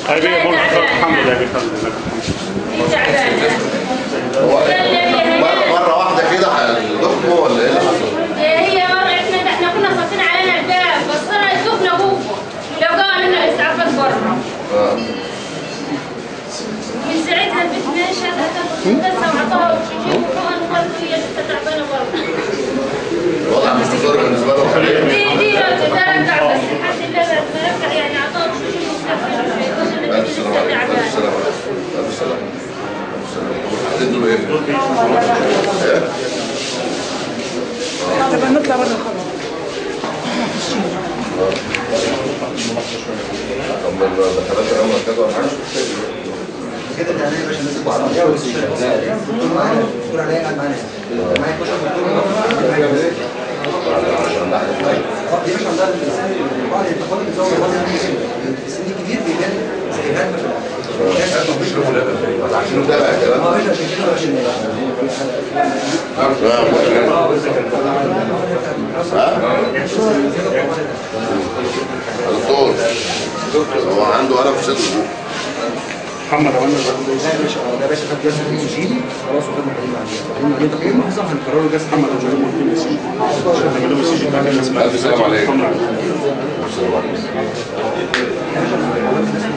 طيب يا بول الحمد لله الحمد لله دي تعبانه هو مرة- مرة واحدة كده هتضخمه ولا ايه اللي حصل؟ هي مرة احنا احنا كنا صافين علينا الباب بس طلعت سخنة جوه لو جاء لنا الاسعافات بره اه من ساعتها البنت ماشية هتاخد بس وعطاها اكسجين وحقن وبرضه هي لسه تعبانة برضه الوضع مستقر بالنسبة له حاليا دي دي ترجع بس الحمد لله لما رجع يعني عطاها اكسجين ومستقبل ألف سلامة عليكم ألف سلامة ألف سلامة ألف سلامة حسيت دول ايه؟ ايه؟ طب نطلع بره خلاص طب ما دخلات الأمر كده ولا حاجة؟ كده ده يا باشا نازل بعض دكتور معانا دكتور عليا قاعد معانا معايا كشف دكتور عشان نحن طيب اه دي مش عندها السن بعض التقاليد بتزود بعض السن الكبير بيبان زي هدم في مش له لا عشان ده بقى كده اه عشان كده عشان دكتور دكتور هو عنده ألم في صدره محمد عملنا لا يا باشا ده يا باشا خد جلسه اكسجين خلاص وخدنا تقييم عليه تقييم عليه تقييم لحظه هنكرره جلسه محمد عملنا مسجد بعد الناس ألف سلام عليكم ألف سلام عليكم